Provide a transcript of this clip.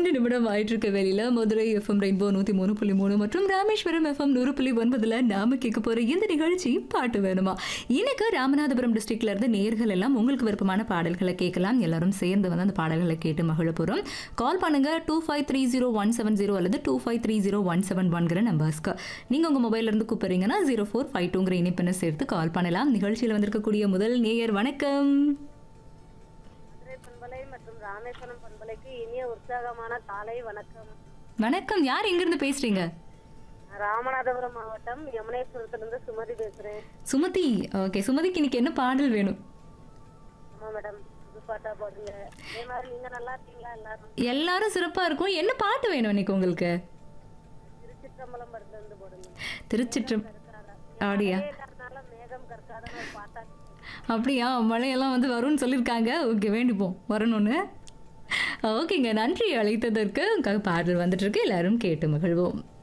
நிமிடம் ஆயிட்டு இருக்க வேலையில மதுரை எஃப்எம் ரெயின்போ நூத்தி மூணு புள்ளி மூணு மற்றும் ராமேஸ்வரம் எஃப்எம் நூறு புள்ளி ஒன்பதுல நாம கேட்க போற இந்த நிகழ்ச்சி பாட்டு வேணுமா இன்னைக்கு ராமநாதபுரம் டிஸ்ட்ரிக்ட்ல இருந்து நேர்கள் எல்லாம் உங்களுக்கு விருப்பமான பாடல்களை கேட்கலாம் எல்லாரும் சேர்ந்து வந்து அந்த பாடல்களை கேட்டு மகிழ போறோம் கால் பண்ணுங்க two five three zero one seven zero அல்லது two five three zero one seven ஒன்கிற நம்பர்ஸ்க்கு நீங்க உங்க மொபைல்ல இருந்து கூப்பிடுறீங்கன்னா ஜீரோ ஃபோர் ஃபைவ் டூங்கிற இணைப்பினை சேர்த்து கால் பண்ணலாம் நிகழ்ச்சியில் வந்திருக்கக்கூடிய முதல் நேயர் வணக்கம் மதுரை பண்பலை மற்றும் ராமேஸ்வரம் பண்பலைக்கு இனிய உற்சாகமான காலை வணக்கம் வணக்கம் யார் எங்கிருந்து பேசுறீங்க ராமநாதபுரம் மாவட்டம் யமுனேஸ்வரத்திலிருந்து சுமதி பேசுறேன் சுமதி ஓகே சுமதிக்கு இன்னைக்கு என்ன பாடல் வேணும் ஆமா மேடம் புது பாட்டா போடுங்க அதே மாதிரி நீங்க நல்லா இருக்கீங்களா எல்லாரும் எல்லாரும் சிறப்பா இருக்கும் என்ன பாட்டு வேணும் இன்னைக்கு உங்களுக்கு திருச்சிற்றம்பலம் படத்துல இருந்து போடுங்க திருச்சிற்றம் அப்படியா அதனால மேகம் கற்காதன்னு ஒரு பாட்டா அப்படியா மழையெல்லாம் வந்து வரும்னு சொல்லியிருக்காங்க ஓகே வேண்டிப்போம் வரணும்னு ஓகேங்க நன்றி அழைத்ததற்கு உங்களுக்காக பாடல் வந்துட்டு இருக்கு எல்லாரும் கேட்டு மகிழ்வோம்